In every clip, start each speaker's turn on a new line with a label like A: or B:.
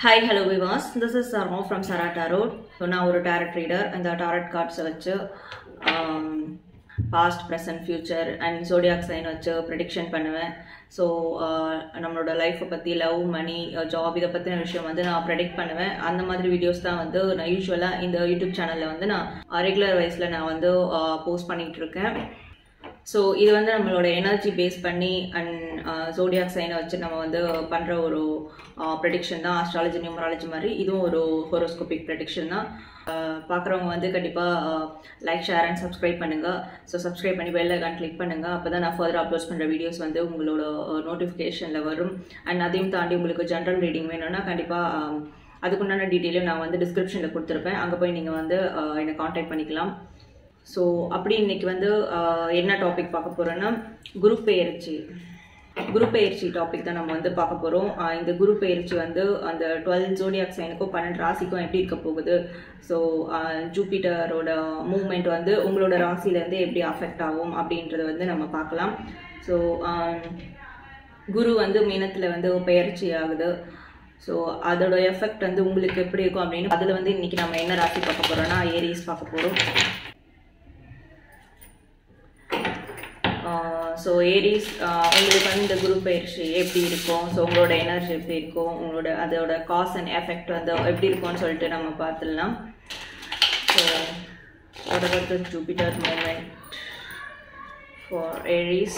A: Hi hello விவாஸ் this is Sharma from Sara tarot so நான் ஒரு டேரட் ரீடர் அந்த டாரட் கார்ட்ஸை வச்சு past present future and zodiac sign வச்சு ப்ரெடிக்ஷன் பண்ணுவேன் ஸோ நம்மளோட லைஃப்பை பற்றி லவ் மணி ஜாப் இதை பற்றின விஷயம் வந்து நான் ப்ரெடிக்ட் பண்ணுவேன் அந்த மாதிரி வீடியோஸ் தான் வந்து நான் யூஸ்வலாக இந்த யூடியூப் சேனலில் வந்து நான் ரெகுலர் வைஸில் நான் வந்து போஸ்ட் பண்ணிகிட்டு இருக்கேன் ஸோ இது வந்து நம்மளோட எனர்ஜி பேஸ் பண்ணி அண்ட் ஜோடியாக் சைனை வச்சு நம்ம வந்து பண்ணுற ஒரு ப்ரெடிக்ஷன் தான் ஆஸ்ட்ராலஜி நியூமராலஜி மாதிரி இதுவும் ஒரு ஹோரோஸ்கோபிக் ப்ரெடிக்ஷன் தான் பார்க்குறவங்க வந்து கண்டிப்பாக லைக் ஷேர் அண்ட் சப்ஸ்கிரைப் பண்ணுங்கள் ஸோ சப்ஸ்கிரைப் பண்ணி பெல் ஐக்கான் கிளிக் பண்ணுங்கள் அப்போ தான் நான் ஃபர்தர் அப்லோட் பண்ணுற வீடியோஸ் வந்து உங்களோட நோட்டிஃபிகேஷனில் வரும் அண்ட் அதையும் தாண்டி உங்களுக்கு ஜென்ரல் ரீடிங் வேணும்னா கண்டிப்பாக அதுக்குண்டான டீட்டெயிலும் நான் வந்து டிஸ்கிரிப்ஷனில் கொடுத்துருப்பேன் அங்கே போய் நீங்கள் வந்து என்னை காண்டாக்ட் பண்ணிக்கலாம் ஸோ அப்படி இன்னைக்கு வந்து என்ன டாபிக் பார்க்க போகிறோன்னா குரு பெயர்ச்சி குரு பெயர்ச்சி டாபிக் தான் நம்ம வந்து பார்க்க போகிறோம் இந்த குரு பெயர்ச்சி வந்து அந்த டுவெல் ஜோடியாக் சைனுக்கும் பன்னெண்டு ராசிக்கும் எப்படி இருக்க போகுது ஸோ ஜூபிட்டரோட மூவ்மெண்ட் வந்து உங்களோட ராசிலேருந்து எப்படி அஃபெக்ட் ஆகும் அப்படின்றத வந்து நம்ம பார்க்கலாம் ஸோ குரு வந்து மீனத்தில் வந்து பெயர்ச்சி ஆகுது ஸோ அதோட எஃபெக்ட் வந்து உங்களுக்கு எப்படி இருக்கும் அப்படின்னு அதில் வந்து இன்றைக்கி நம்ம என்ன ராசி பார்க்க போகிறோம்னா ஏரிஸ் பார்க்க போகிறோம் ஸோ ஏரிஸ் உங்களுக்கு வந்து இந்த குரூப் பயிற்சி எப்படி இருக்கும் ஸோ உங்களோட எனர்ஜி எப்படி இருக்கும் உங்களோட அதோட காஸ் அண்ட் எஃபெக்ட் வந்து எப்படி இருக்கும்னு சொல்லிட்டு நம்ம பார்த்துடலாம் so what about the Jupiter moment for Aries?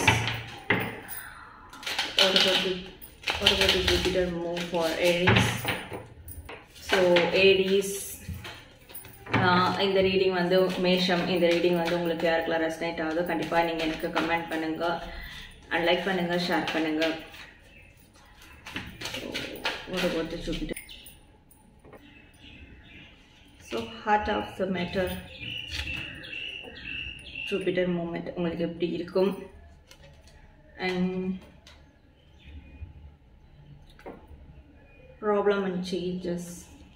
A: What about the what about the Jupiter move for Aries? So Aries இந்த ரீடிங் வந்து மேஷம் இந்த ரீடிங் வந்து உங்களுக்கு யாருக்கெல்லாம் ரெஸ்னேட் ஆகுதோ கண்டிப்பாக நீங்கள் எனக்கு கமெண்ட் பண்ணுங்கள் அண்ட் லைக் பண்ணுங்கள் ஷேர் பண்ணுங்கள் ஒரு பொறுத்து சுப்பிட்டு so heart of the matter Jupiter movement உங்களுக்கு எப்படி இருக்கும் and problem and changes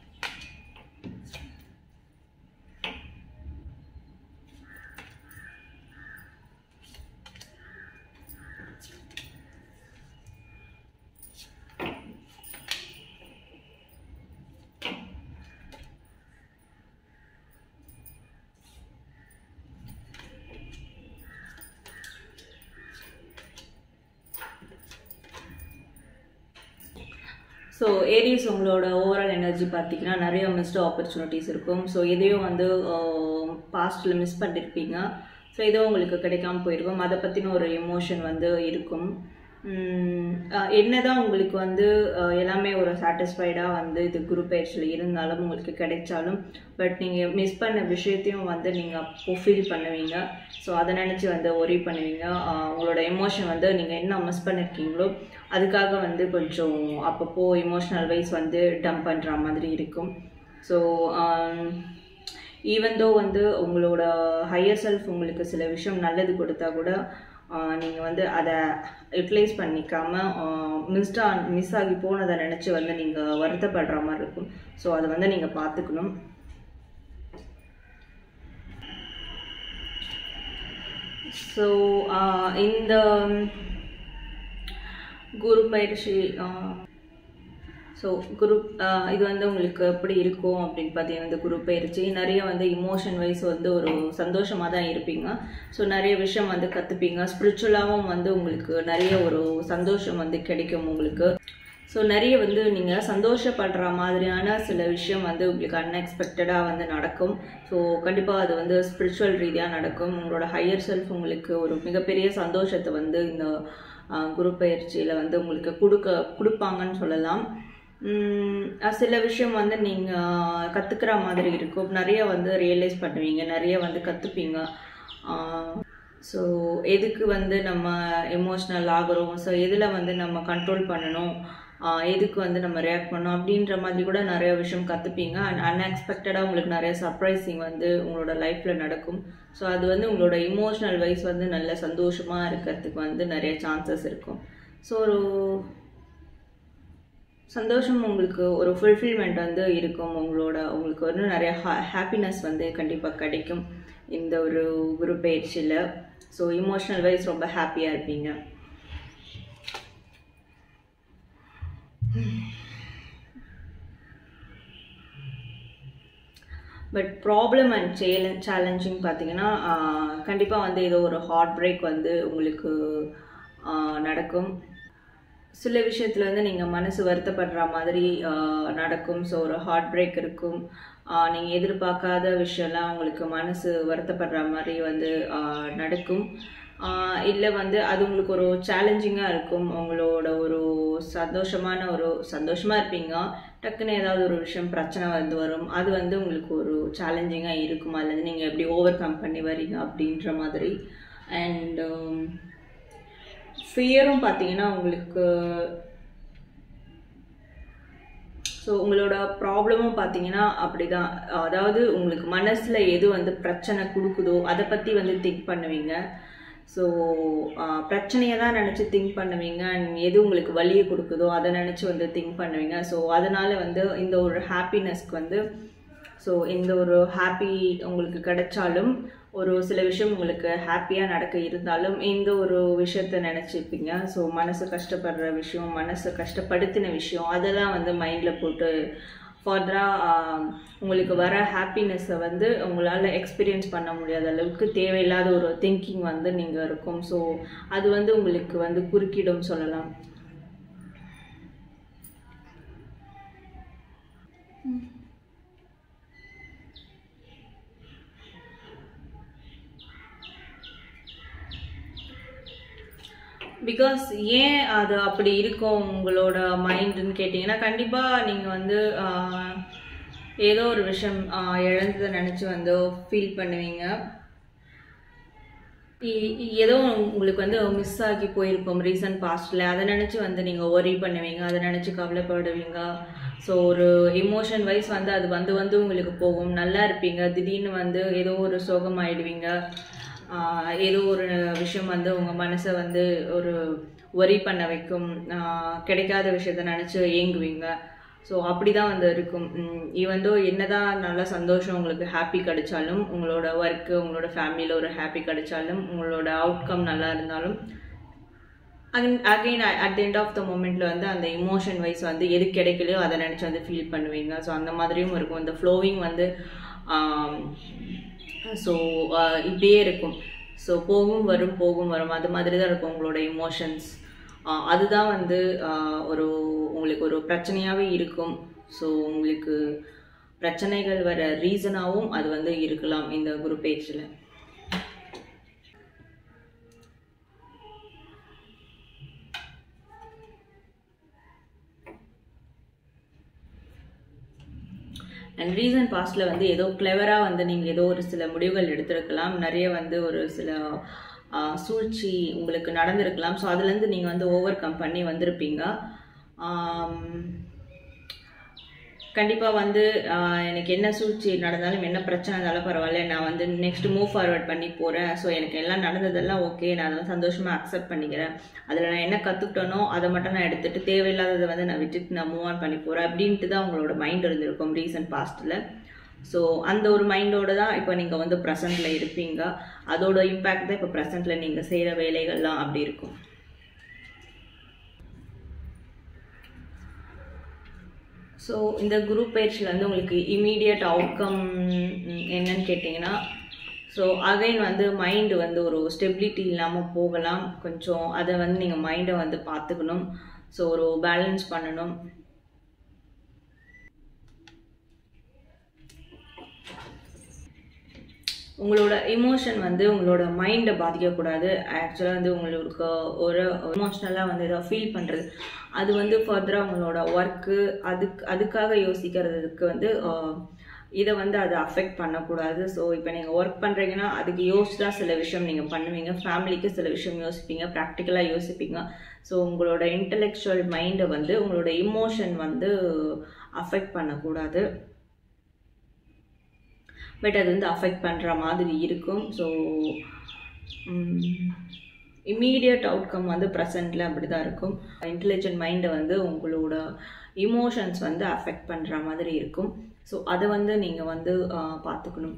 A: so Aries உங்களோட ஓவரால் எனர்ஜி பார்த்தீங்கன்னா நிறைய மிஸ்டு ஆப்பர்ச்சுனிட்டிஸ் இருக்கும் ஸோ எதையும் வந்து பாஸ்ட்டில் மிஸ் பண்ணியிருப்பீங்க ஸோ ஏதோ உங்களுக்கு கிடைக்காம போயிருக்கும் அதை பற்றின ஒரு எமோஷன் வந்து இருக்கும் என்னதான் உங்களுக்கு வந்து எல்லாமே ஒரு சாட்டிஸ்ஃபைடாக வந்து இது குரூப் பயிற்சியில் இருந்தாலும் உங்களுக்கு கிடைச்சாலும் பட் நீங்கள் மிஸ் பண்ண விஷயத்தையும் வந்து நீங்கள் அப்போ ஃபீல் பண்ணுவீங்க ஸோ அதை நினச்சி வந்து ஒரி பண்ணுவீங்க உங்களோட எமோஷன் வந்து நீங்கள் என்ன மிஸ் பண்ணியிருக்கீங்களோ அதுக்காக வந்து கொஞ்சம் அப்பப்போ இமோஷ்னல் வைஸ் வந்து டம்ப் பண்ணுற மாதிரி இருக்கும் ஸோ ஈவன் தோ வந்து உங்களோட ஹையர் செல்ஃப் உங்களுக்கு சில விஷயம் நல்லது கொடுத்தா கூட நீங்கள் வந்து அதை யூட்டிலைஸ் பண்ணிக்காம மிஸ்டா மிஸ் ஆகி போனதை நினச்சி வந்து நீங்கள் வருத்தப்படுற மாதிரி இருக்கும் ஸோ அதை வந்து நீங்கள் பார்த்துக்கணும் ஸோ இந்த குரு பயிற்சி ஸோ குரு இது வந்து உங்களுக்கு எப்படி இருக்கும் அப்படின்னு பார்த்தீங்கன்னா இந்த குரு பயிற்சி நிறைய வந்து இமோஷன் வைஸ் வந்து ஒரு சந்தோஷமாக தான் இருப்பீங்க ஸோ நிறைய விஷயம் வந்து கற்றுப்பீங்க ஸ்பிரிச்சுவலாகவும் வந்து உங்களுக்கு நிறைய ஒரு சந்தோஷம் வந்து கிடைக்கும் உங்களுக்கு ஸோ நிறைய வந்து நீங்கள் சந்தோஷப்படுற மாதிரியான சில விஷயம் வந்து உங்களுக்கு அன்எக்ஸ்பெக்டடாக வந்து நடக்கும் ஸோ கண்டிப்பாக அது வந்து ஸ்பிரிச்சுவல் ரீதியாக நடக்கும் உங்களோட ஹையர் செல்ஃப் உங்களுக்கு ஒரு மிகப்பெரிய சந்தோஷத்தை வந்து இந்த குரு பயிற்சியில் வந்து உங்களுக்கு கொடுக்க கொடுப்பாங்கன்னு சொல்லலாம் சில விஷயம் வந்து நீங்கள் கற்றுக்கிற மாதிரி இருக்கும் நிறைய வந்து ரியலைஸ் பண்ணுவீங்க நிறைய வந்து கற்றுப்பீங்க ஸோ எதுக்கு வந்து நம்ம எமோஷ்னல் ஆகிறோம் ஸோ எதில் வந்து நம்ம கண்ட்ரோல் பண்ணணும் எதுக்கு வந்து நம்ம ரியாக்ட் பண்ணோம் அப்படின்ற மாதிரி கூட நிறைய விஷயம் கற்றுப்பீங்க அண்ட் அன்எக்ஸ்பெக்டடாக உங்களுக்கு நிறைய சர்ப்ரைசிங் வந்து உங்களோட லைஃப்பில் நடக்கும் ஸோ அது வந்து உங்களோட இமோஷ்னல் வைஸ் வந்து நல்ல சந்தோஷமாக இருக்கிறதுக்கு வந்து நிறைய சான்சஸ் இருக்கும் ஸோ ஒரு சந்தோஷம் உங்களுக்கு ஒரு ஃபுல்ஃபில்மெண்ட் வந்து இருக்கும் உங்களோட உங்களுக்கு வந்து நிறைய ஹா ஹாப்பினஸ் வந்து கண்டிப்பாக கிடைக்கும் இந்த ஒரு குரு பயிற்சியில் ஸோ இமோஷ்னல் வைஸ் ரொம்ப ஹாப்பியாக இருப்பீங்க but problem and challenge challenging பார்த்தீங்கன்னா கண்டிப்பாக வந்து ஏதோ ஒரு ஹார்ட் பிரேக் வந்து உங்களுக்கு ஆஹ், நடக்கும் சில விஷயத்தில் வந்து நீங்கள் மனசு வருத்தப்படுற மாதிரி ஆஹ், நடக்கும் ஸோ ஒரு ஹார்ட் பிரேக் இருக்கும் நீங்கள் எதிர்பார்க்காத விஷயம்லாம் உங்களுக்கு மனசு வருத்தப்படுற மாதிரி வந்து ஆஹ், நடக்கும் இல்லை வந்து அது உங்களுக்கு ஒரு சேலஞ்சிங்காக இருக்கும் உங்களோட ஒரு சந்தோஷமான ஒரு சந்தோஷமாக இருப்பீங்க டக்குன்னு ஏதாவது ஒரு விஷயம் பிரச்சனை வந்து வரும் அது வந்து உங்களுக்கு ஒரு சேலஞ்சிங்காக இருக்கும் அதில் நீங்கள் எப்படி ஓவர் கம் பண்ணி வரீங்க அப்படின்ற மாதிரி அண்ட் ஃபியரும் பார்த்தீங்கன்னா உங்களுக்கு ஸோ உங்களோட ப்ராப்ளமும் பார்த்தீங்கன்னா அப்படிதான் அதாவது உங்களுக்கு மனசில் எது வந்து பிரச்சனை கொடுக்குதோ அதை பற்றி வந்து திங்க் பண்ணுவீங்க ஸோ பிரச்சனையை தான் நினச்சி திங்க் பண்ணுவீங்க and எது உங்களுக்கு வலியை கொடுக்குதோ அதை நினச்சி வந்து திங்க் பண்ணுவீங்க ஸோ அதனால் வந்து இந்த ஒரு ஹாப்பினஸ்க்கு வந்து ஸோ இந்த ஒரு ஹாப்பி உங்களுக்கு கிடைச்சாலும் ஒரு சில விஷயம் உங்களுக்கு ஹாப்பியாக நடக்க இருந்தாலும் இந்த ஒரு விஷயத்த நினச்சிப்பீங்க ஸோ மனசு கஷ்டப்படுற விஷயம் மனசு கஷ்டப்படுத்தின விஷயம் அதெல்லாம் வந்து மைண்டில் போட்டு ஃபர்தராக உங்களுக்கு வர ஹாப்பினஸ்ஸை வந்து உங்களால் எக்ஸ்பீரியன்ஸ் பண்ண முடியாத அளவுக்கு தேவையில்லாத ஒரு திங்கிங் வந்து நீங்கள் இருக்கும் ஸோ அது வந்து உங்களுக்கு வந்து குறுக்கிடும் சொல்லலாம் பிகாஸ் ஏன் அது அப்படி இருக்கும் உங்களோட மைண்டுன்னு கேட்டிங்கன்னா கண்டிப்பாக நீங்கள் வந்து ஆஹ், ஏதோ ஒரு விஷயம் ஆஹ், இழந்ததை நினச்சி வந்து ஃபீல் பண்ணுவீங்க இ- இ- ஏதோ உங்களுக்கு வந்து மிஸ் ஆகி போயிருக்கும் ரீசன்ட் பாஸ்டில் அதை நினச்சி வந்து நீங்கள் ஒரி பண்ணுவீங்க அதை நினச்சி கவலைப்படுவீங்க ஸோ ஒரு எமோஷன் வைஸ் வந்து அது வந்து வந்து உங்களுக்கு போகும் நல்லா இருப்பீங்க திடீர்னு வந்து ஏதோ ஒரு சோகம் ஆயிடுவீங்க ஆஹ் ஏதோ ஒரு விஷயம் வந்து உங்கள் மனசை வந்து ஒரு ஒரி பண்ண வைக்கும் ஆஹ் கிடைக்காத விஷயத்த நினச்சி ஏங்குவீங்க ஸோ அப்படி தான் வந்து இருக்கும் ஈவன் என்னதான் நல்ல சந்தோஷம் உங்களுக்கு ஹாப்பி கிடைச்சாலும் உங்களோட ஒர்க்கு உங்களோட ஃபேமிலியில் ஒரு ஹாப்பி கிடைச்சாலும் உங்களோட அவுட்கம் நல்லா இருந்தாலும் again at the end of the மூமெண்ட்ல வந்து அந்த இமோஷன் வைஸ் வந்து எது கிடைக்கலையோ அதை நினச்சி வந்து ஃபீல் பண்ணுவீங்க ஸோ அந்த மாதிரியும் இருக்கும் இந்த ஃப்ளோவிங் வந்து ஸோ இப்படியே இருக்கும் ஸோ போகும் வரும் போகும் வரும் அது மாதிரி தான் இருக்கும் உங்களோட இமோஷன்ஸ் அதுதான் வந்து ஆஹ், ஒரு உங்களுக்கு ஒரு பிரச்சனையாகவே இருக்கும் ஸோ உங்களுக்கு பிரச்சனைகள் வர ரீசனாகவும் அது வந்து இருக்கலாம் இந்த குரு பேஜில் அண்ட் ரீசன் பாஸ்டில் வந்து ஏதோ கிளவராக வந்து நீங்கள் ஏதோ ஒரு சில முடிவுகள் எடுத்திருக்கலாம் நிறைய வந்து ஒரு சில ஆஹ், சூழ்ச்சி உங்களுக்கு நடந்திருக்கலாம் ஸோ அதுலேருந்து நீங்கள் வந்து ஓவர் கம் பண்ணி வந்திருப்பீங்க கண்டிப்பாக வந்து ஆஹ், எனக்கு என்ன சூழ்ச்சி நடந்தாலும் என்ன பிரச்சனை இருந்தாலும் பரவாயில்ல நான் வந்து நெக்ஸ்ட் மூவ் ஃபார்வர்ட் பண்ணி போகிறேன் ஸோ எனக்கு எல்லாம் நடந்ததெல்லாம் ஓகே நான் அதெல்லாம் சந்தோஷமாக அக்செப்ட் பண்ணிக்கிறேன் அதில் நான் என்ன கற்றுக்கிட்டனோ அதை மட்டும் நான் எடுத்துகிட்டு தேவையில்லாததை வந்து நான் விட்டுட்டு நான் மூவ் ஆன் பண்ணி போகிறேன் அப்படின்ட்டு தான் உங்களோட மைண்ட் இருந்திருக்கும் ரீசன்ட் பாஸ்ட்டில் ஸோ அந்த ஒரு மைண்டோட தான் இப்போ நீங்கள் வந்து ப்ரெசண்ட்டில் இருப்பீங்க அதோட இம்பேக்ட் தான் இப்போ ப்ரெசண்ட்டில் நீங்கள் செய்கிற வேலைகள்லாம் அப்படி இருக்கும் ஸோ இந்த குரூப் பேஜில் வந்து உங்களுக்கு இமீடியட் அவுட்கம் என்னன்னு கேட்டிங்கன்னா ஸோ அகைன் வந்து மைண்டு வந்து ஒரு ஸ்டெபிலிட்டி இல்லாமல் போகலாம் கொஞ்சம் அதை வந்து நீங்கள் மைண்டை வந்து பார்த்துக்கணும் ஸோ ஒரு பேலன்ஸ் பண்ணணும் உங்களோட இமோஷன் வந்து உங்களோட மைண்டை பாதிக்கக்கூடாது ஆக்சுவலாக வந்து உங்களுக்கு ஒரு இமோஷ்னலாக வந்து ஏதோ ஃபீல் பண்ணுறது அது வந்து ஃபர்தராக உங்களோட ஒர்க்கு அதுக்கு அதுக்காக யோசிக்கிறதுக்கு வந்து ஆஹ், இதை வந்து அதை அஃபெக்ட் பண்ணக்கூடாது ஸோ இப்போ நீங்கள் ஒர்க் பண்ணுறீங்கன்னா அதுக்கு யோசிச்சு தான் சில விஷயம் நீங்கள் பண்ணுவீங்க ஃபேமிலிக்கு சில விஷயம் யோசிப்பீங்க ப்ராக்டிக்கலாக யோசிப்பீங்க ஸோ உங்களோட இன்டெலெக்சுவல் மைண்டை வந்து உங்களோட இமோஷன் வந்து அஃபெக்ட் பண்ணக்கூடாது பட் அது வந்து அஃபெக்ட் பண்ணுற மாதிரி இருக்கும் ஸோ இம்மீடியட் அவுட்கம் வந்து ப்ரெசண்ட்டில் அப்படி தான் இருக்கும் இன்டெலிஜென்ட் மைண்டை வந்து உங்களோட இமோஷன்ஸ் வந்து அஃபெக்ட் பண்ணுற மாதிரி இருக்கும் ஸோ அதை வந்து நீங்கள் வந்து ஆஹ், பார்த்துக்கணும்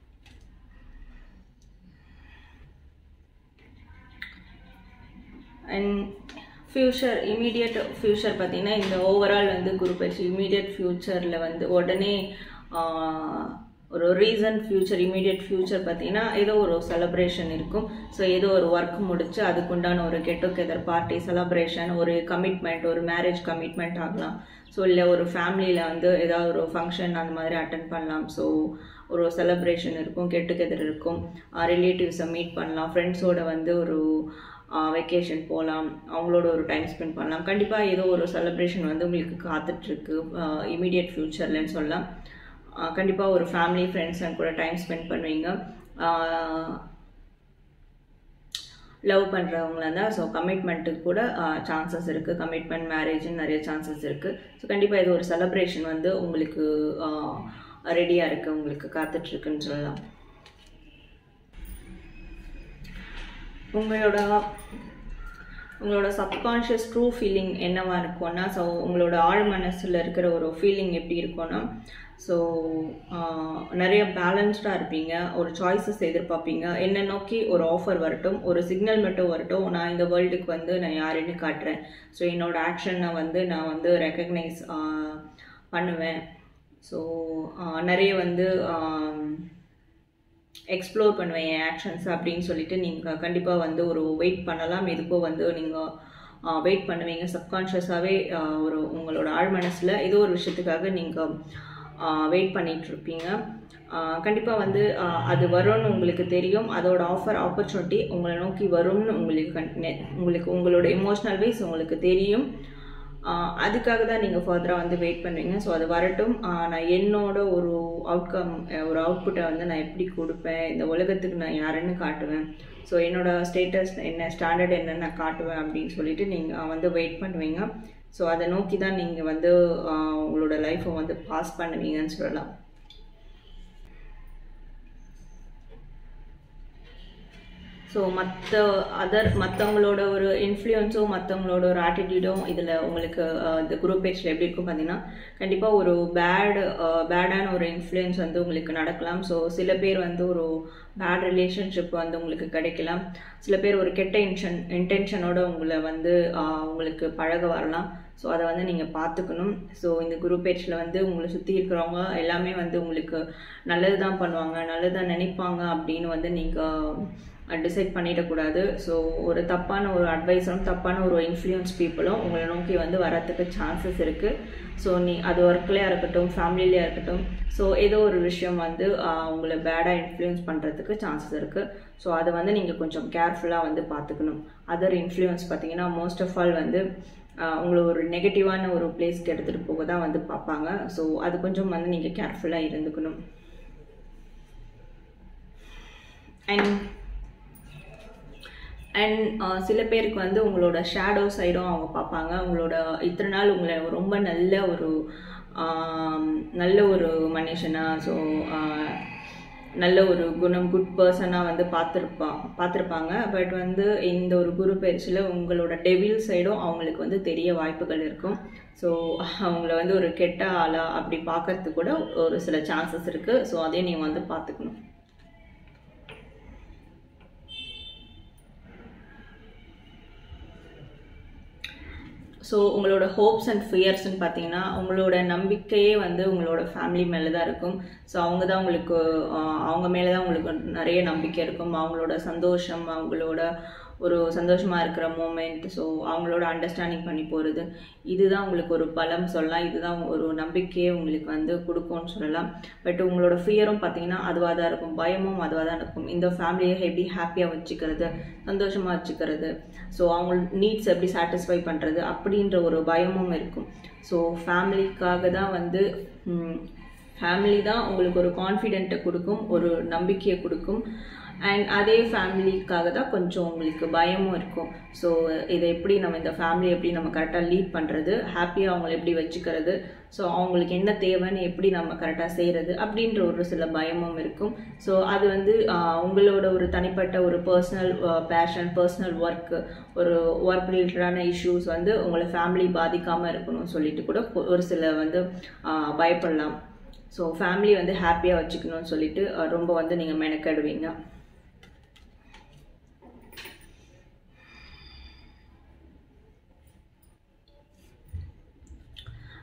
A: அண்ட் ஃப்யூச்சர் இமீடியட் ஃப்யூச்சர் பார்த்தீங்கன்னா இந்த ஓவரால் வந்து குரு பயிற்சி இமீடியட் ஃப்யூச்சரில் வந்து உடனே ஆஹ், ஒரு ரீசன்ட் ஃப்யூச்சர் இமீடியட் ஃப்யூச்சர் பார்த்தீங்கன்னா ஏதோ ஒரு செலப்ரேஷன் இருக்கும் ஸோ ஏதோ ஒரு ஒர்க் முடிச்சு அதுக்குண்டான ஒரு கெட் டுகெதர் பார்ட்டி செலப்ரேஷன் ஒரு கமிட்மெண்ட் ஒரு மேரேஜ் கமிட்மெண்ட் ஆகலாம் ஸோ இல்லை ஒரு ஃபேமிலியில் வந்து ஏதாவது ஒரு ஃபங்க்ஷன் அந்த மாதிரி அட்டன் பண்ணலாம் ஸோ ஒரு செலப்ரேஷன் இருக்கும் கெட் டுகெதர் இருக்கும் ரிலேட்டிவ்ஸை மீட் பண்ணலாம் ஃப்ரெண்ட்ஸோட வந்து ஒரு வெக்கேஷன் போகலாம் அவங்களோட ஒரு டைம் ஸ்பெண்ட் பண்ணலாம் கண்டிப்பாக ஏதோ ஒரு செலப்ரேஷன் வந்து உங்களுக்கு காத்துட்ருக்கு இமீடியட் ஃப்யூச்சர்லன்னு சொல்லலாம் கண்டிப்பாக ஒரு ஃபேமிலி ஃப்ரெண்ட்ஸ் கூட டைம் ஸ்பெண்ட் பண்ணுவீங்க லவ் பண்ணுறவங்களா இருந்தால் ஸோ கமிட்மெண்ட்டுக்கு கூட சான்சஸ் இருக்குது கமிட்மெண்ட் மேரேஜ்னு நிறைய சான்சஸ் இருக்குது ஸோ கண்டிப்பாக இது ஒரு செலப்ரேஷன் வந்து உங்களுக்கு ரெடியாக இருக்குது உங்களுக்கு காத்துட்ருக்குன்னு சொல்லலாம் உங்களோட உங்களோட சப்கான்ஷியஸ் ட்ரூ ஃபீலிங் என்னவா இருக்கும்னா ஸோ உங்களோட ஆழ் மனசில் இருக்கிற ஒரு ஃபீலிங் எப்படி இருக்கும்னா ஸோ நிறைய பேலன்ஸ்டாக இருப்பீங்க ஒரு சாய்ஸஸ் எதிர்பார்ப்பீங்க என்னை நோக்கி ஒரு ஆஃபர் வரட்டும் ஒரு சிக்னல் மட்டும் வரட்டும் நான் இந்த வேர்ல்டுக்கு வந்து நான் யாருன்னு காட்டுறேன் ஸோ என்னோட ஆக்ஷனை வந்து நான் வந்து ரெக்கக்னைஸ் பண்ணுவேன் ஸோ நிறைய வந்து எக்ஸ்ப்ளோர் பண்ணுவேன் என் ஆக்ஷன்ஸ் அப்படின்னு சொல்லிட்டு நீங்கள் கண்டிப்பாக வந்து ஒரு வெயிட் பண்ணலாம் எதுக்கோ வந்து நீங்கள் வெயிட் பண்ணுவீங்க சப்கான்ஷியஸாகவே ஒரு உங்களோட ஆழ் மனசில் ஏதோ ஒரு விஷயத்துக்காக நீங்கள் வெயிட் பண்ணிட்டு இருப்பீங்க கண்டிப்பாக வந்து அது வரும்னு உங்களுக்கு தெரியும் அதோட ஆஃபர் ஆப்பர்ச்சுனிட்டி உங்களை நோக்கி வரும்னு உங்களுக்கு உங்களுக்கு உங்களோட எமோஷ்னல் வைஸ் உங்களுக்கு தெரியும் அதுக்காக தான் நீங்கள் ஃபர்தராக வந்து வெயிட் பண்ணுவீங்க ஸோ அது வரட்டும் நான் என்னோட ஒரு அவுட்கம் ஒரு அவுட்புட்டை வந்து நான் எப்படி கொடுப்பேன் இந்த உலகத்துக்கு நான் யாருன்னு காட்டுவேன் ஸோ என்னோட ஸ்டேட்டஸ் என்ன ஸ்டாண்டர்ட் என்னன்னு நான் காட்டுவேன் அப்படின்னு சொல்லிட்டு நீங்கள் வந்து வெயிட் பண்ணுவீங்க ஸோ அதை நோக்கி தான் நீங்கள் வந்து உங்களோட லைஃப்பை வந்து பாஸ் பண்ணுவீங்கன்னு சொல்லலாம் ஸோ மற்ற அதர் மற்றவங்களோட ஒரு இன்ஃப்ளூயன்ஸும் மற்றவங்களோட ஒரு ஆட்டிடியூடும் இதில் உங்களுக்கு இந்த குரூப் பேஜில் எப்படி இருக்கும் பார்த்தீங்கன்னா கண்டிப்பாக ஒரு பேட் பேடான ஒரு இன்ஃப்ளூயன்ஸ் வந்து உங்களுக்கு நடக்கலாம் ஸோ சில பேர் வந்து ஒரு பேட் ரிலேஷன்ஷிப் வந்து உங்களுக்கு கிடைக்கலாம் சில பேர் ஒரு கெட்ட இன்ஷன் இன்டென்ஷனோட உங்களை வந்து உங்களுக்கு பழக வரலாம் ஸோ அதை வந்து நீங்கள் பார்த்துக்கணும் ஸோ இந்த குரூப் பேஜில் வந்து உங்களை சுற்றி இருக்கிறவங்க எல்லாமே வந்து உங்களுக்கு நல்லது தான் பண்ணுவாங்க நல்லது தான் நினைப்பாங்க அப்படின்னு வந்து நீங்கள் டிசைட் பண்ணிடக்கூடாது ஸோ ஒரு தப்பான ஒரு அட்வைஸரும் தப்பான ஒரு இன்ஃப்ளூயன்ஸ் பீப்புளும் உங்களை நோக்கி வந்து வரத்துக்கு சான்சஸ் இருக்குது ஸோ நீ அது ஒர்க்லேயா இருக்கட்டும் ஃபேமிலிலேயா இருக்கட்டும் ஸோ ஏதோ ஒரு விஷயம் வந்து உங்களை பேடாக இன்ஃப்ளூயன்ஸ் பண்ணுறதுக்கு சான்சஸ் இருக்குது ஸோ அதை வந்து நீங்கள் கொஞ்சம் கேர்ஃபுல்லாக வந்து பார்த்துக்கணும் அதர் இன்ஃப்ளூயன்ஸ் பார்த்தீங்கன்னா மோஸ்ட் ஆஃப் ஆல் வந்து உங்களை ஒரு நெகட்டிவான ஒரு பிளேஸ்க்கு எடுத்துகிட்டு போக தான் வந்து பார்ப்பாங்க ஸோ அது கொஞ்சம் வந்து நீங்கள் கேர்ஃபுல்லாக இருந்துக்கணும் அண்ட் அண்ட் சில பேருக்கு வந்து உங்களோட ஷேடோ சைடும் அவங்க பார்ப்பாங்க உங்களோட இத்தனை நாள் உங்களை ரொம்ப நல்ல ஒரு நல்ல ஒரு மனுஷனாக ஸோ நல்ல ஒரு குணம் குட் பர்சனாக வந்து பார்த்துருப்பா பார்த்துருப்பாங்க பட் வந்து இந்த ஒரு குரு பயிற்சியில் உங்களோட டெவில் சைடும் அவங்களுக்கு வந்து தெரிய வாய்ப்புகள் இருக்கும் ஸோ அவங்கள வந்து ஒரு கெட்ட ஆளா அப்படி பார்க்கறதுக்கு கூட ஒரு சில சான்சஸ் இருக்குது ஸோ அதையும் நீங்கள் வந்து பார்த்துக்கணும் ஸோ உங்களோட ஹோப்ஸ் அண்ட் ஃபியர்ஸ்ன்னு பார்த்தீங்கன்னா உங்களோட நம்பிக்கையே வந்து உங்களோட ஃபேமிலி மேலே தான் இருக்கும் ஸோ அவங்க தான் உங்களுக்கு அவங்க மேலே தான் உங்களுக்கு நிறைய நம்பிக்கை இருக்கும் அவங்களோட சந்தோஷம் அவங்களோட ஒரு சந்தோஷமாக இருக்கிற மூமெண்ட் ஸோ அவங்களோட அண்டர்ஸ்டாண்டிங் பண்ணி போகிறது இதுதான் உங்களுக்கு ஒரு பலம் சொல்லலாம் இதுதான் ஒரு நம்பிக்கையை உங்களுக்கு வந்து கொடுக்கும்னு சொல்லலாம் பட் உங்களோட ஃபியரும் பார்த்தீங்கன்னா அதுவாக தான் இருக்கும் பயமும் அதுவாக தான் இருக்கும் இந்த ஃபேமிலியை எப்படி ஹாப்பியாக வச்சுக்கிறது சந்தோஷமாக வச்சுக்கிறது ஸோ அவங்க நீட்ஸ் எப்படி சாட்டிஸ்ஃபை பண்ணுறது அப்படின்ற ஒரு பயமும் இருக்கும் ஸோ ஃபேமிலிக்காக தான் வந்து ஃபேமிலி தான் உங்களுக்கு ஒரு கான்ஃபிடென்ட்டை கொடுக்கும் ஒரு நம்பிக்கையை கொடுக்கும் அண்ட் அதே ஃபேமிலிக்காக தான் கொஞ்சம் உங்களுக்கு பயமும் இருக்கும் ஸோ இதை எப்படி நம்ம இந்த ஃபேமிலி எப்படி நம்ம கரெக்டாக லீட் பண்ணுறது ஹாப்பியாக அவங்கள எப்படி வச்சுக்கிறது ஸோ அவங்களுக்கு என்ன தேவைன்னு எப்படி நம்ம கரெக்டாக செய்கிறது அப்படின்ற ஒரு சில பயமும் இருக்கும் ஸோ அது வந்து உங்களோட ஒரு தனிப்பட்ட ஒரு பர்சனல் பேஷன் பர்சனல் ஒர்க்கு ஒரு ஒர்க் ரிலேட்டடான இஷ்யூஸ் வந்து உங்களை ஃபேமிலி பாதிக்காமல் இருக்கணும்னு சொல்லிட்டு கூட ஒரு சில வந்து பயப்படலாம் ஸோ ஃபேமிலி வந்து ஹாப்பியாக வச்சுக்கணும்னு சொல்லிட்டு ரொம்ப வந்து நீங்கள் மெனக்கெடுவீங்க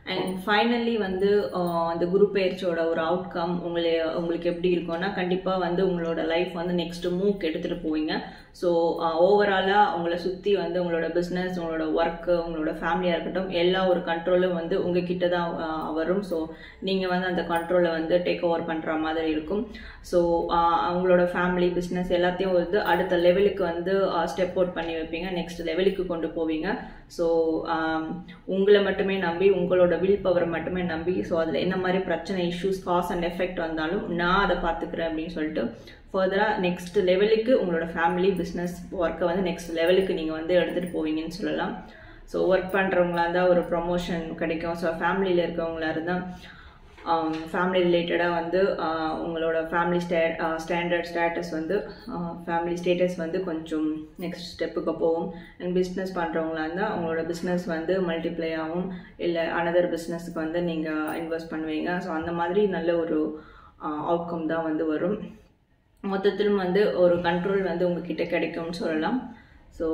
A: அண்ட் ஃபைனலி வந்து ஆஹ், அந்த குரு பயிற்சியோட ஒரு அவுட்கம் உங்களை உங்களுக்கு எப்படி இருக்கும்னா கண்டிப்பாக வந்து உங்களோட லைஃப் வந்து நெக்ஸ்ட் மூவ்க்கு எடுத்துகிட்டு போவீங்க ஸோ ஓவராலாக உங்களை சுற்றி வந்து உங்களோட பிஸ்னஸ் உங்களோட ஒர்க்கு உங்களோட ஃபேமிலியாக இருக்கட்டும் எல்லா ஒரு கண்ட்ரோலும் வந்து உங்ககிட்ட தான் ஆஹ், வரும் ஸோ நீங்கள் வந்து அந்த கண்ட்ரோலை வந்து டேக் ஓவர் பண்ணுற மாதிரி இருக்கும் ஸோ அவங்களோட ஃபேமிலி பிஸ்னஸ் எல்லாத்தையும் வந்து அடுத்த லெவலுக்கு வந்து ஸ்டெப் அவுட் பண்ணி வைப்பீங்க நெக்ஸ்ட் லெவலுக்கு கொண்டு போவீங்க ஸோ உங்களை மட்டுமே நம்பி உங்களோட வில் பவர் மட்டுமே நம்பி ஸோ அதில் என்ன மாதிரி பிரச்சனை இஷ்யூஸ் காஸ் அண்ட் எஃபெக்ட் வந்தாலும் நான் அதை பார்த்துக்கிறேன் அப்படின்னு சொல்லிட்டு ஃபர்தராக நெக்ஸ்ட் லெவலுக்கு உங்களோட ஃபேமிலி பிஸ்னஸ் ஒர்க்கை வந்து நெக்ஸ்ட் லெவலுக்கு நீங்கள் வந்து எடுத்துகிட்டு போவீங்கன்னு சொல்லலாம் ஸோ ஒர்க் பண்ணுறவங்களா இருந்தால் ஒரு ப்ரொமோஷன் கிடைக்கும் ஸோ ஃபேமிலியில் இருக்கவங்களா இருந்தால் ஃபேமிலி ரிலேட்டடாக வந்து ஆஹ் உங்களோட ஃபேமிலி ஸ்டே ஸ்டாண்டர்ட் ஸ்டேட்டஸ் வந்து ஃபேமிலி ஸ்டேட்டஸ் வந்து கொஞ்சம் நெக்ஸ்ட் ஸ்டெப்புக்கு போகும் அண்ட் பிஸ்னஸ் பண்ணுறவங்களா இருந்தால் உங்களோட பிஸ்னஸ் வந்து மல்டிப்ளை ஆகும் இல்லை அனதர் பிஸ்னஸ்க்கு வந்து நீங்கள் இன்வெஸ்ட் பண்ணுவீங்க ஸோ அந்த மாதிரி நல்ல ஒரு அவுட்கம் தான் வந்து வரும் மொத்தத்திலும் வந்து ஒரு கண்ட்ரோல் வந்து உங்ககிட்ட கிடைக்கும்னு சொல்லலாம் ஸோ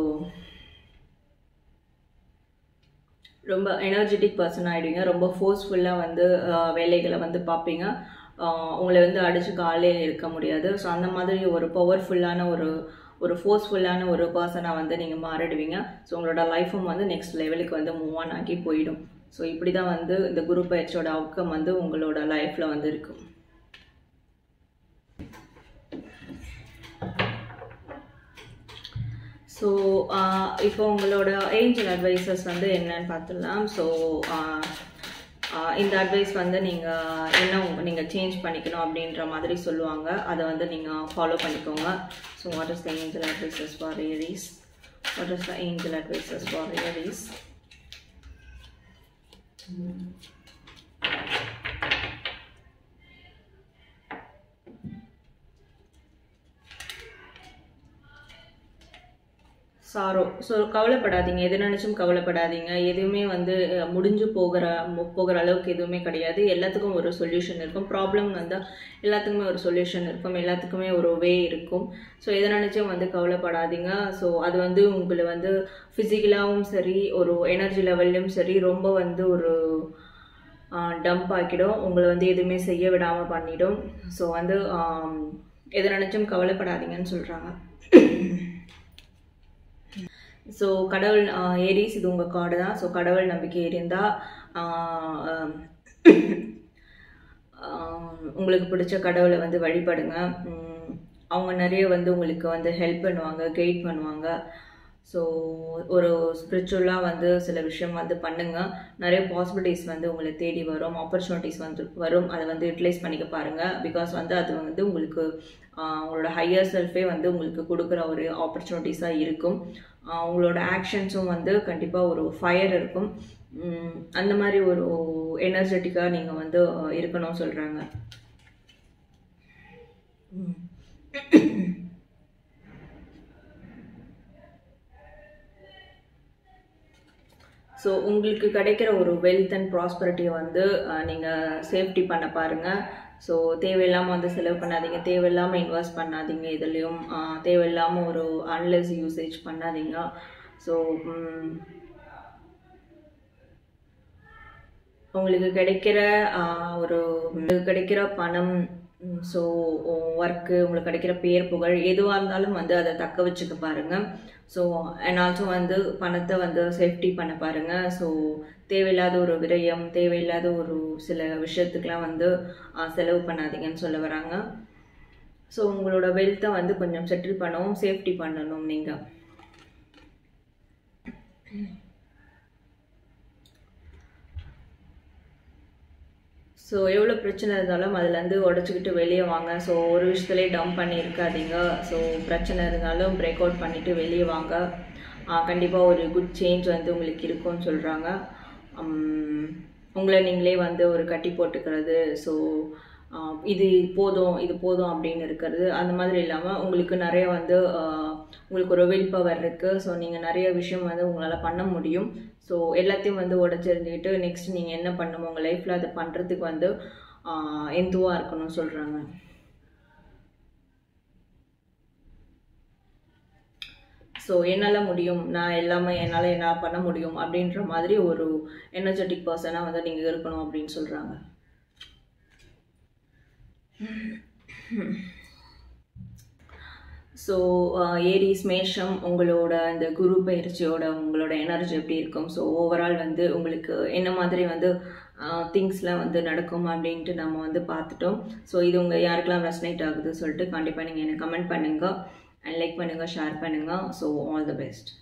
A: ரொம்ப எனர்ஜெட்டிக் பர்சன் ஆகிடுவீங்க ரொம்ப ஃபோர்ஸ்ஃபுல்லாக வந்து ஆஹ், வேலைகளை வந்து பார்ப்பீங்க ஆஹ், உங்களை வந்து அடிச்சு காலே இருக்க முடியாது ஸோ அந்த மாதிரி ஒரு பவர்ஃபுல்லான ஒரு ஒரு ஃபோர்ஸ்ஃபுல்லான ஒரு பர்சனாக வந்து நீங்கள் மாறிடுவீங்க ஸோ உங்களோட லைஃப்பும் வந்து நெக்ஸ்ட் லெவலுக்கு வந்து மூவ் ஆன் ஆகி போயிடும் ஸோ இப்படி தான் வந்து இந்த குரு பயிற்சியோட அவுட்கம் வந்து உங்களோட லைஃப்பில் வந்து இருக்கும் ஸோ இப்போ உங்களோட ஏஞ்சல் அட்வைசஸ் வந்து என்னன்னு பார்த்துடலாம் ஸோ இந்த அட்வைஸ் வந்து நீங்கள் என்ன நீங்கள் சேஞ்ச் பண்ணிக்கணும் அப்படின்ற மாதிரி சொல்லுவாங்க அதை வந்து நீங்கள் ஃபாலோ பண்ணிக்கோங்க so what is the angel advices for Aries what is the angel advices for Aries சாரோ ஸோ கவலைப்படாதீங்க எது நினச்சும் கவலைப்படாதீங்க எதுவுமே வந்து அஹ், முடிஞ்சு போகிற மு- போகிற அளவுக்கு எதுவுமே கிடையாது எல்லாத்துக்கும் ஒரு சொல்யூஷன் இருக்கும் ப்ராப்ளம் வந்தால் எல்லாத்துக்குமே ஒரு சொல்யூஷன் இருக்கும் எல்லாத்துக்குமே ஒரு வே இருக்கும் ஸோ எதை நினச்சும் வந்து கவலைப்படாதீங்க ஸோ அது வந்து உங்களை வந்து ஃபிசிக்கலாகவும் சரி ஒரு எனர்ஜி லெவல்லையும் சரி ரொம்ப வந்து ஒரு டம்ப் ஆக்கிடும் உங்களை வந்து எதுவுமே செய்ய விடாமல் பண்ணிடும் ஸோ வந்து ஆம், எதை நினச்சும் கவலைப்படாதீங்கன்னு சொல்கிறாங்க ஸோ கடவுள் ஏரிஸ் இது உங்கள் கார்டு தான் ஸோ கடவுள் நம்பிக்கை இருந்தால் உங்களுக்கு பிடிச்ச கடவுளை வந்து வழிபடுங்க உம், அவங்க நிறைய வந்து உங்களுக்கு வந்து ஹெல்ப் பண்ணுவாங்க கைட் பண்ணுவாங்க ஸோ ஒரு ஸ்பிரிச்சுவலாக வந்து சில விஷயம் வந்து பண்ணுங்க நிறைய பாசிபிலிட்டிஸ் வந்து உங்களை தேடி வரும் ஆப்பர்ச்சுனிட்டிஸ் வந்து வரும் அதை வந்து யூட்டிலைஸ் பண்ணிக்க பாருங்க பிகாஸ் வந்து அது வந்து உங்களுக்கு ஆஹ், உங்களோட ஹையர் செல்ஃபே வந்து உங்களுக்கு கொடுக்குற ஒரு ஆப்பர்ச்சுனிட்டிஸாக இருக்கும் ஆஹ், உங்களோட ஆக்ஷன்ஸும் வந்து கண்டிப்பாக ஒரு ஃபயர் இருக்கும் உம், அந்த மாதிரி ஒரு எனர்ஜெட்டிக்காக நீங்கள் வந்து ஆஹ், இருக்கணும்னு சொல்கிறாங்க ஸோ உங்களுக்கு கிடைக்கிற ஒரு வெல்த் அண்ட் ப்ராஸ்பரிட்டியை வந்து நீங்கள் சேஃப்டி பண்ண பாருங்கள் ஸோ தேவையில்லாமல் வந்து செலவு பண்ணாதீங்க தேவையில்லாமல் இன்வெஸ்ட் பண்ணாதீங்க இதுலேயும் தேவையில்லாமல் ஒரு அன்லெஸ் யூசேஜ் பண்ணாதீங்க ஸோ உங்களுக்கு கிடைக்கிற ஆஹ், ஒரு உங்களுக்கு கிடைக்கிற பணம் ஸோ ஒர்க்கு உங்களுக்கு கிடைக்கிற பேர் புகழ் எதுவாக இருந்தாலும் வந்து அதை தக்க வச்சுக்க பாருங்க ஸோ அண்ட் ஆல்சோ வந்து பணத்தை வந்து சேஃப்டி பண்ண பாருங்க ஸோ தேவையில்லாத ஒரு விரயம் தேவையில்லாத ஒரு சில விஷயத்துக்கெலாம் வந்து ஆஹ், செலவு பண்ணாதீங்கன்னு சொல்ல வராங்க ஸோ உங்களோட வெல்த்தை வந்து கொஞ்சம் செட்டில் பண்ணவும் சேஃப்டி பண்ணணும் நீங்கள் ஸோ எவ்வளோ பிரச்சனை இருந்தாலும் அதுலேருந்து உடச்சிக்கிட்டு வெளியே வாங்க ஸோ ஒரு விஷயத்துலேயே டம்ப் பண்ணி இருக்காதீங்க ஸோ பிரச்சனை இருந்தாலும் பிரேக் அவுட் பண்ணிவிட்டு வெளியே வாங்க கண்டிப்பாக ஒரு குட் சேஞ்ச் வந்து உங்களுக்கு இருக்கும்னு சொல்கிறாங்க உங்களை நீங்களே வந்து ஒரு கட்டி போட்டுக்கிறது ஸோ இது போதும் இது போதும் அப்படின்னு இருக்கிறது அந்த மாதிரி இல்லாமல் உங்களுக்கு நிறைய வந்து ஆஹ், உங்களுக்கு ஒரு வில் பவர் இருக்குது ஸோ நீங்கள் நிறைய விஷயம் வந்து உங்களால் பண்ண முடியும் ஸோ எல்லாத்தையும் வந்து உடச்செறிஞ்சிக்கிட்டு நெக்ஸ்ட் நீங்கள் என்ன பண்ணணும் உங்கள் லைஃப்பில் அதை பண்ணுறதுக்கு வந்து எந்துவாக இருக்கணும்னு சொல்கிறாங்க ஸோ ஸோ என்னால் முடியும் நான் எல்லாமே என்னால் என்னால் பண்ண முடியும் அப்படின்ற மாதிரி ஒரு எனர்ஜெட்டிக் பர்சனாக வந்து நீங்கள் இருக்கணும் அப்படின்னு சொல்கிறாங்க ஸோ ஏரிஸ் மேஷம் உங்களோட இந்த குரு பயிற்சியோட உங்களோட எனர்ஜி எப்படி இருக்கும் ஸோ ஓவரால் வந்து உங்களுக்கு என்ன மாதிரி வந்து திங்ஸ்லாம் வந்து நடக்கும் அப்படின்ட்டு நம்ம வந்து பார்த்துட்டோம் ஸோ இது உங்கள் யாருக்கெல்லாம் ரெசனேட் ஆகுது சொல்லிட்டு கண்டிப்பாக நீங்கள் எனக்கு கமெண்ட் பண்ணுங்கள் அண்ட் லைக் பண்ணுங்கள் ஷேர் பண்ணுங்கள் ஸோ ஆல் தி பெஸ்ட்